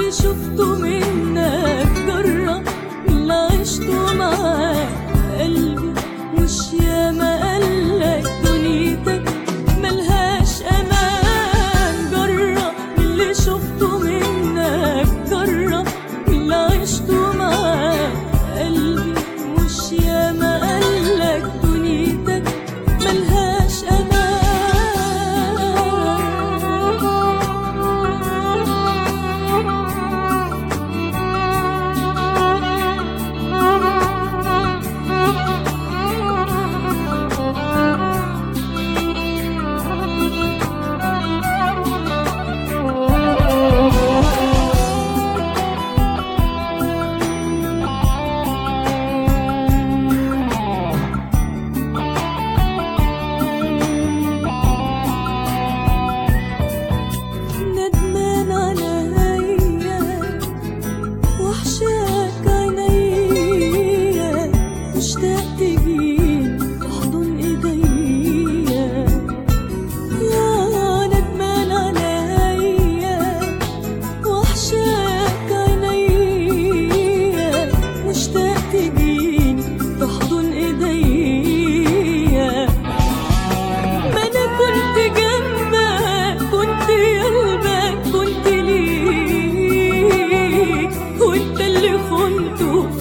اللي شفته منك جرب اللي عشته معاك قلبي مش ياما قالك دنيتك ملهاش امان جرب اللي شفته منك جرب اللي عشته معاك قلبي مش ياما قالك دنيتك ملهاش ندمان عليا وحشاك عينيا مشتاق تجيني تحضن ايديا يا ندمان عليا وحشاك عينيا مشتاق تجيني تحضن ايديا ما انا كنت جنبك كنت قلبك كنت ليك وانت اللي خنته